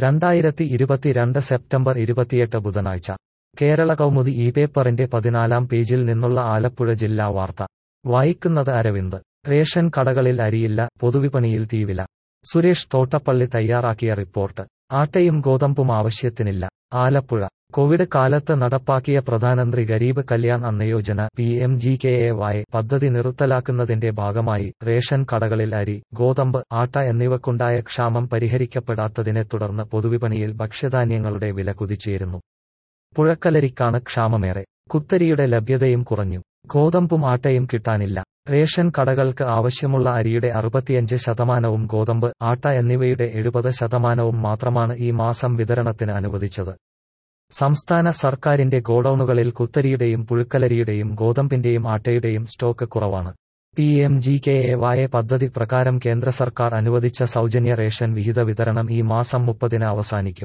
രണ്ടായിരത്തി ഇരുപത്തിരണ്ട് സെപ്റ്റംബർ ഇരുപത്തിയെട്ട് ബുധനാഴ്ച കേരള കൗമുദി ഈ പേപ്പറിന്റെ പതിനാലാം പേജിൽ നിന്നുള്ള ആലപ്പുഴ ജില്ലാ വാർത്ത വായിക്കുന്നത് അരവിന്ദ് റേഷൻ കടകളിൽ അരിയില്ല പൊതുവിപണിയിൽ തീവില സുരേഷ് തോട്ടപ്പള്ളി തയ്യാറാക്കിയ റിപ്പോർട്ട് ആട്ടയും ഗോതമ്പും ആവശ്യത്തിനില്ല ആലപ്പുഴ കോവിഡ് കാലത്ത് നടപ്പാക്കിയ പ്രധാനമന്ത്രി Garib Kalyan Anna Yojana P M G K A Y പദ്ധതി നിർത്തലാക്കുന്നതിന്റെ ഭാഗമായി റേഷൻ കടകളിൽ അരി ഗോതമ്പ് ആട്ട എന്നിവക്കുണ്ടായ ക്ഷാമം പരിഹരിക്കപ്പെടാത്തതിനെ തുടർന്ന് പൊതുവിപണിയിൽ ഭക്ഷ്യധാന്യങ്ങളുടെ വില കുതിച്ചുയരുന്നു പുഴക്കലരിക്കാണ് ക്ഷാമമേറെ കുത്തരിയുടെ ലഭ്യതയും കുറഞ്ഞു ഗോതമ്പും ആട്ടയും കിട്ടാനില്ല റേഷൻ കടകൾക്ക് ആവശ്യമുള്ള അരിയുടെ അറുപത്തിയഞ്ച് ശതമാനവും ഗോതമ്പ് ആട്ട എന്നിവയുടെ എഴുപത് ശതമാനവും മാത്രമാണ് ഈ മാസം വിതരണത്തിന് അനുവദിച്ചത് സംസ്ഥാന സർക്കാരിന്റെ ഗോഡൌണുകളിൽ കുത്തരിയുടെയും പുഴുക്കലരിയുടെയും ഗോതമ്പിന്റെയും ആട്ടയുടെയും സ്റ്റോക്ക് കുറവാണ് P M G K A Y പദ്ധതി പ്രകാരം കേന്ദ്ര സർക്കാർ അനുവദിച്ച സൗജന്യ റേഷൻ വിഹിത വിതരണം ഈ മാസം മുപ്പതിന് അവസാനിക്കും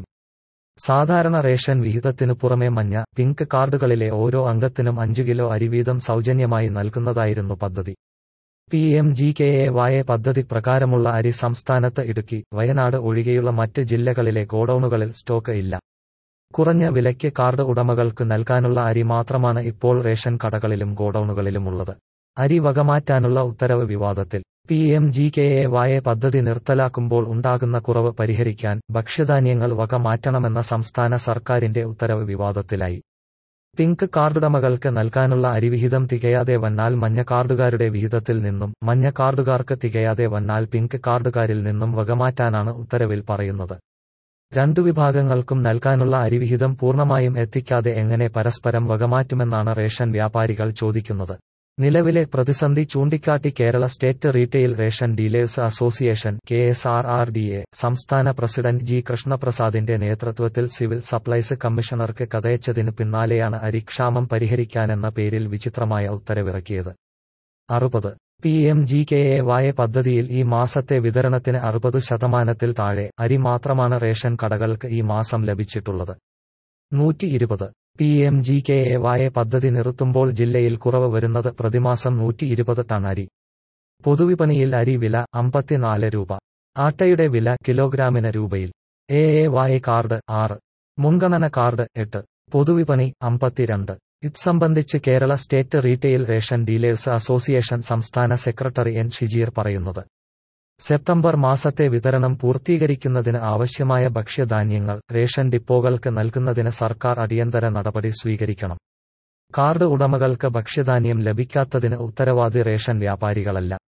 സാധാരണ റേഷൻ വിഹിതത്തിനു പുറമെ മഞ്ഞ പിങ്ക് കാർഡുകളിലെ ഓരോ അംഗത്തിനും അഞ്ചു കിലോ അരി വീതം സൗജന്യമായി നൽകുന്നതായിരുന്നു പദ്ധതി P M G K A Y പദ്ധതി പ്രകാരമുള്ള അരി സംസ്ഥാനത്ത് ഇടുക്കി വയനാട് ഒഴികെയുള്ള മറ്റ് ജില്ലകളിലെ ഗോഡൌണുകളിൽ സ്റ്റോക്ക് ഇല്ല കുറഞ്ഞ വിലയ്ക്ക് കാർഡ് ഉടമകൾക്ക് നൽകാനുള്ള അരി മാത്രമാണ് ഇപ്പോൾ റേഷൻ കടകളിലും ഗോഡൌണുകളിലുമുള്ളത് അരി വകമാറ്റാനുള്ള ഉത്തരവ് വിവാദത്തിൽ P M G K A Y പദ്ധതി നിർത്തലാക്കുമ്പോൾ ഉണ്ടാകുന്ന കുറവ് പരിഹരിക്കാൻ ഭക്ഷ്യധാന്യങ്ങൾ വക മാറ്റണമെന്ന സംസ്ഥാന സർക്കാരിന്റെ ഉത്തരവ് വിവാദത്തിലായി പിങ്ക് കാർഡുടമകൾക്ക് നൽകാനുള്ള അരിവിഹിതം തികയാതെ വന്നാൽ മഞ്ഞ കാർഡുകാരുടെ വിഹിതത്തിൽ നിന്നും മഞ്ഞ കാർഡുകാർക്ക് തികയാതെ വന്നാൽ പിങ്ക് കാർഡുകാരിൽ നിന്നും വകമാറ്റാനാണ് ഉത്തരവിൽ പറയുന്നത് രണ്ടു വിഭാഗങ്ങൾക്കും നൽകാനുള്ള അരിവിഹിതം പൂർണ്ണമായും എത്തിക്കാതെ എങ്ങനെ പരസ്പരം വകമാറ്റുമെന്നാണ് റേഷൻ വ്യാപാരികൾ ചോദിക്കുന്നത് നിലവിലെ പ്രതിസന്ധി ചൂണ്ടിക്കാട്ടി Kerala state retail ration dealers association K S R R D A സംസ്ഥാന പ്രസിഡന്റ് ജി കൃഷ്ണപ്രസാദിന്റെ നേതൃത്വത്തിൽ സിവിൽ സപ്ലൈസ് കമ്മീഷണർക്ക് കഥയച്ചതിനു പിന്നാലെയാണ് അരിക്ഷാമം പരിഹരിക്കാനെന്ന പേരിൽ വിചിത്രമായ ഉത്തരവിറക്കിയത് അറുപത് P M G K A Y പദ്ധതിയിൽ ഈ മാസത്തെ വിതരണത്തിന് അറുപത് ശതമാനത്തിൽ താഴെ അരി മാത്രമാണ് റേഷൻ കടകൾക്ക് ഈ മാസം ലഭിച്ചിട്ടുള്ളത് നൂറ്റി ഇരുപത് P M G K A Y പദ്ധതി നിർത്തുമ്പോൾ ജില്ലയിൽ കുറവ് വരുന്നത് പ്രതിമാസം നൂറ്റി ഇരുപത് ടൺ അരി പൊതുവിപണിയിൽ അരി വില അമ്പത്തിനാല് രൂപ ആട്ടയുടെ വില കിലോഗ്രാമിന് രൂപയിൽ എ എ വായ കാർഡ് ആറ് മുൻഗണന കാർഡ് എട്ട് പൊതുവിപണി അമ്പത്തിരണ്ട് ഇത് സംബന്ധിച്ച് Kerala state retail ration dealers association സംസ്ഥാന സെക്രട്ടറി എൻ ഷിജീർ പറയുന്നത് സെപ്റ്റംബർ മാസത്തെ വിതരണം പൂർത്തീകരിക്കുന്നതിന് ആവശ്യമായ ഭക്ഷ്യധാന്യങ്ങൾ റേഷൻ ഡിപ്പോകൾക്ക് നൽകുന്നതിന് സർക്കാർ അടിയന്തര നടപടി സ്വീകരിക്കണം കാർഡ് ഉടമകൾക്ക് ഭക്ഷ്യധാന്യം ലഭിക്കാത്തതിന് ഉത്തരവാദി റേഷൻ വ്യാപാരികളല്ല